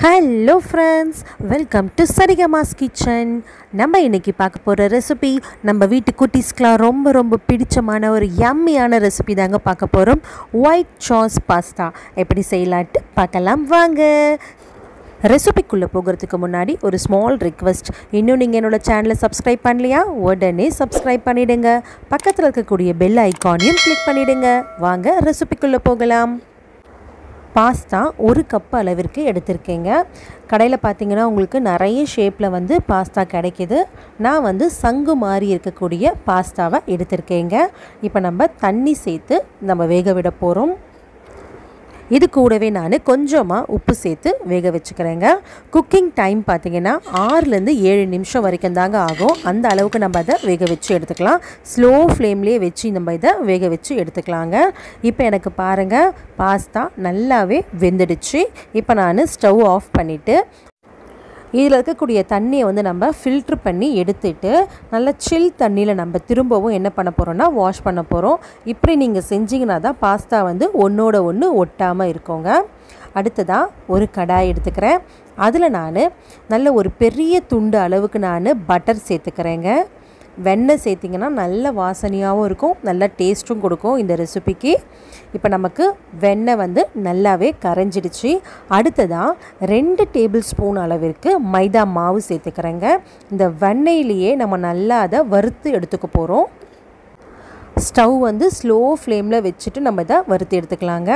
hello friends welcome to Sarigamas kitchen நம்ம இன்னைக்கு பார்க்க போகிற ரெசிபி நம்ம வீட்டு குட்டீஸ்க்கெலாம் ரொம்ப ரொம்ப பிடிச்சமான ஒரு யம்மியான ரெசிபி தாங்க பார்க்க போகிறோம் ஒயிட் சாஸ் பாஸ்தா எப்படி செய்யலான்ட்டு பார்க்கலாம் வாங்க ரெசிபிக்குள்ளே போகிறதுக்கு முன்னாடி ஒரு ஸ்மால் ரிக்வெஸ்ட் இன்னும் நீங்கள் என்னோட சேனலை சப்ஸ்கிரைப் பண்ணலையா உடனே சப்ஸ்கிரைப் பண்ணிவிடுங்க பக்கத்தில் இருக்கக்கூடிய பெல் ஐக்கானையும் கிளிக் பண்ணிவிடுங்க வாங்க ரெசிபிக்குள்ளே போகலாம் பாஸ்தா ஒரு கப் அளவிற்கு எடுத்திருக்கேங்க கடையில் பார்த்தீங்கன்னா உங்களுக்கு நிறைய ஷேப்பில் வந்து பாஸ்தா கிடைக்கிது நான் வந்து சங்கு மாதிரி இருக்கக்கூடிய பாஸ்தாவை எடுத்திருக்கேங்க இப்போ நம்ம தண்ணி சேர்த்து நம்ம வேக விட போகிறோம் இது கூடவே நான் கொஞ்சமாக உப்பு சேர்த்து வேக வச்சுக்கிறேங்க குக்கிங் டைம் பார்த்திங்கன்னா ஆறுலேருந்து ஏழு நிமிஷம் வரைக்கும் தாங்க ஆகும் அந்த அளவுக்கு நம்ம அதை வேக வச்சு எடுத்துக்கலாம் ஸ்லோ ஃப்ளேம்லேயே வச்சு நம்ம இதை வேக வச்சு எடுத்துக்கலாங்க இப்போ எனக்கு பாருங்கள் பாஸ்தா நல்லாவே வெந்துடுச்சு இப்போ நான் ஸ்டவ் ஆஃப் பண்ணிவிட்டு இதில் இருக்கக்கூடிய தண்ணியை வந்து நம்ம ஃபில்ட்ரு பண்ணி எடுத்துட்டு நல்லா சில் தண்ணியில் நம்ம திரும்பவும் என்ன பண்ண போகிறோம்னா வாஷ் பண்ண போகிறோம் இப்படி நீங்கள் செஞ்சிங்கன்னா தான் பாஸ்தா வந்து ஒன்றோட ஒன்று ஒட்டாமல் இருக்கோங்க அடுத்ததாக ஒரு கடாய் எடுத்துக்கிறேன் அதில் நான் நல்ல ஒரு பெரிய துண்டு அளவுக்கு நான் பட்டர் சேர்த்துக்கிறேங்க வெண்ணெய் சேர்த்திங்கன்னா நல்ல வாசனையாகவும் இருக்கும் நல்ல டேஸ்ட்டும் கொடுக்கும் இந்த ரெசிபிக்கு இப்போ நமக்கு வெண்ணெய் வந்து நல்லாவே கரைஞ்சிடுச்சு அடுத்ததாக ரெண்டு டேபிள் ஸ்பூன் அளவிற்கு மைதா மாவு சேர்த்துக்கிறேங்க இந்த வெண்ணெயிலேயே நம்ம நல்லா அதை வறுத்து எடுத்துக்க போகிறோம் ஸ்டவ் வந்து ஸ்லோ ஃப்ளேமில் வச்சுட்டு நம்ம இதை வறுத்து எடுத்துக்கலாங்க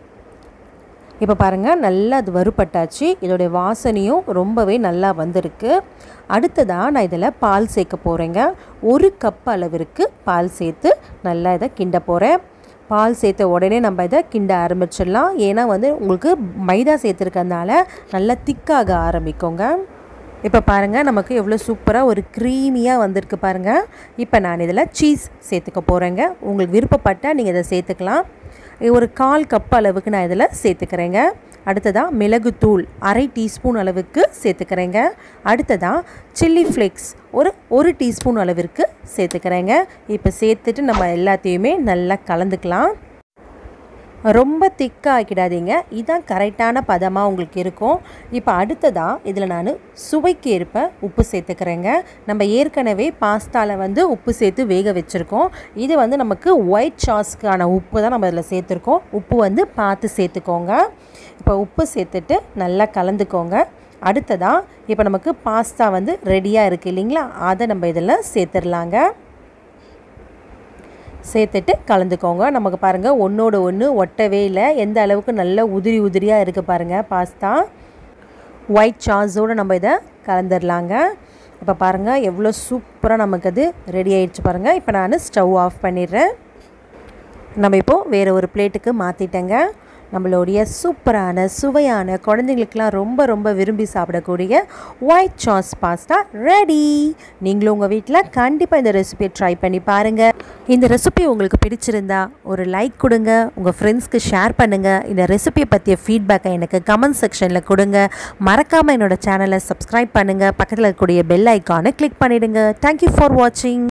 இப்போ பாருங்கள் நல்லா அது வறுபட்டாச்சு இதோடைய வாசனையும் ரொம்பவே நல்லா வந்திருக்கு அடுத்ததாக நான் இதில் பால் சேர்க்க போகிறேங்க ஒரு கப் அளவிற்கு பால் சேர்த்து நல்லா இதை கிண்ட போகிறேன் பால் சேர்த்த உடனே நம்ம இதை கிண்ட ஆரம்பிச்சிடலாம் ஏன்னா வந்து உங்களுக்கு மைதா சேர்த்துருக்கறதுனால நல்லா திக்காக ஆரம்பிக்குங்க இப்போ பாருங்கள் நமக்கு எவ்வளோ சூப்பராக ஒரு க்ரீமியாக வந்திருக்கு பாருங்கள் இப்போ நான் இதில் சீஸ் சேர்த்துக்க போகிறேங்க உங்களுக்கு விருப்பப்பட்டால் நீங்கள் இதை சேர்த்துக்கலாம் ஒரு கால் கப் அளவுக்கு நான் இதில் சேர்த்துக்கிறேங்க அடுத்ததாக மிளகுத்தூள் அரை டீஸ்பூன் அளவுக்கு சேர்த்துக்கிறேங்க அடுத்ததாக சில்லி ஃப்ளேக்ஸ் ஒரு ஒரு டீஸ்பூன் அளவிற்கு சேர்த்துக்கிறேங்க இப்போ சேர்த்துட்டு நம்ம எல்லாத்தையுமே நல்லா கலந்துக்கலாம் ரொம்ப திக்காக ஆக்கிடாதீங்க இதுதான் கரெக்டான பதமாக உங்களுக்கு இருக்கும் இப்போ அடுத்ததாக இதில் நான் சுவைக்கு ஏற்ப உப்பு சேர்த்துக்கிறேங்க நம்ம ஏற்கனவே பாஸ்தாவில் வந்து உப்பு சேர்த்து வேக வச்சுருக்கோம் இது வந்து நமக்கு ஒயிட் சாஸ்க்கான உப்பு தான் நம்ம இதில் சேர்த்துருக்கோம் உப்பு வந்து பார்த்து சேர்த்துக்கோங்க இப்போ உப்பு சேர்த்துட்டு நல்லா கலந்துக்கோங்க அடுத்ததாக இப்போ நமக்கு பாஸ்தா வந்து ரெடியாக இருக்குது இல்லைங்களா அதை நம்ம இதில் சேர்த்துடலாங்க சேர்த்துட்டு கலந்துக்கோங்க நமக்கு பாருங்கள் ஒன்றோட ஒன்று ஒட்டவே இல்லை எந்த அளவுக்கு நல்ல உதிரி உதிரியாக இருக்குது பாருங்கள் பாஸ்தா ஒயிட் சாஸோடு நம்ம இதை கலந்துடலாங்க இப்போ பாருங்கள் எவ்வளோ சூப்பராக நமக்கு அது ரெடி ஆகிடுச்சு பாருங்கள் இப்போ நான் ஸ்டவ் ஆஃப் பண்ணிடுறேன் நம்ம இப்போது வேறு ஒரு பிளேட்டுக்கு மாற்றிட்டேங்க நம்மளுடைய சூப்பரான சுவையான குழந்தைங்களுக்கெலாம் ரொம்ப ரொம்ப விரும்பி சாப்பிடக்கூடிய ஒயிட் சாஸ் பாஸ்தா ரெடி நீங்களும் உங்கள் வீட்டில் கண்டிப்பாக இந்த ரெசிபியை ட்ரை பண்ணி பாருங்கள் இந்த ரெசிபி உங்களுக்கு பிடிச்சிருந்தா ஒரு லைக் கொடுங்க உங்கள் ஃப்ரெண்ட்ஸ்க்கு ஷேர் பண்ணுங்கள் இந்த ரெசிபியை பற்றிய ஃபீட்பேக்கை எனக்கு கமெண்ட் செக்ஷனில் கொடுங்க மறக்காமல் என்னோடய சேனலை சப்ஸ்கிரைப் பண்ணுங்கள் பக்கத்தில் இருக்கக்கூடிய பெல் ஐக்கானை கிளிக் பண்ணிவிடுங்க தேங்க்யூ ஃபார் வாட்சிங்